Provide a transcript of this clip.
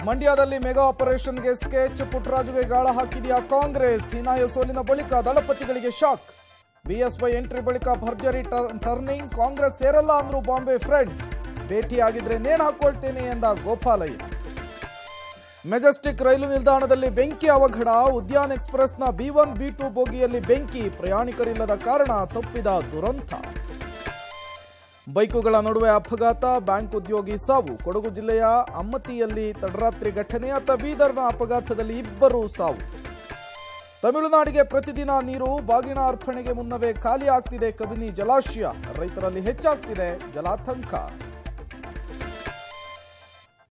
ಮಂಡ್ಯದಲ್ಲಿ mega ಆಪರೇಷನ್ಗೆ sketch ಪುಟ್ಟರಾಜುಗೆ ಗಾಳ ಹಾಕಿದೆಯಾ ಕಾಂಗ್ರೆಸ್ ಹೀನಾಯ ಸೋಲಿನ ಬಳಿಕ ದಳಪತಿಗಳಿಗೆ ಶಾಕ್ ಬಿಎಸ್ವೈ ಎಂಟ್ರಿ ಬಳಿಕ ಭರ್ಜರಿ ಟರ್- ಟರ್ನಿಂಗ್ ಕಾಂಗ್ರೆಸ್ ಸೇರಲ್ಲ ಅಂದ್ರು ಬಾಂಬೆ ಫ್ರೆಂಡ್ಸ್ ಭೇಟಿಯಾಗಿದ್ರೆ ನೇಣು ಹಾಕೊಳ್ತೇನೆ ಎಂದ ಗೋಪಾಲಯ್ಯ ಮೆಜೆಸ್ಟಿಕ್ ರೈಲು ನಿಲ್ದಾಣದಲ್ಲಿ ಬೆಂಕಿ ಅವಘಡ ಉದ್ಯಾನ್ ಎಕ್ಸ್ಪ್ರೆಸ್ನ ಬಿ ಒನ್ ಬಿ ಟು ಬೋಗಿಯಲ್ಲಿ ಬೆಂಕಿ ಪ್ರಯಾಣಿಕರಿಲ್ಲದ ಕಾರಣ ತಪ್ಪಿದ ದುರಂತ ಬೈಕುಗಳ ನಡುವೆ ಅಪಘಾತ ಬ್ಯಾಂಕ್ ಉದ್ಯೋಗಿ ಸಾವು ಕೊಡಗು ಜಿಲ್ಲೆಯ ಅಮ್ಮತಿಯಲ್ಲಿ ತಡರಾತ್ರಿ ಘಟನೆ ಅತ್ತ ಬೀದರ್ನ ಅಪಘಾತದಲ್ಲಿ ಇಬ್ಬರು ಸಾವು ತಮಿಳುನಾಡಿಗೆ ಪ್ರತಿದಿನ ನೀರು ಬಾಗಿನ ಅರ್ಪಣೆಗೆ ಮುನ್ನವೇ ಖಾಲಿ ಆಗ್ತಿದೆ ಕಬಿನಿ ಜಲಾಶಯ ರೈತರಲ್ಲಿ ಹೆಚ್ಚಾಗ್ತಿದೆ ಜಲಾತಂಕ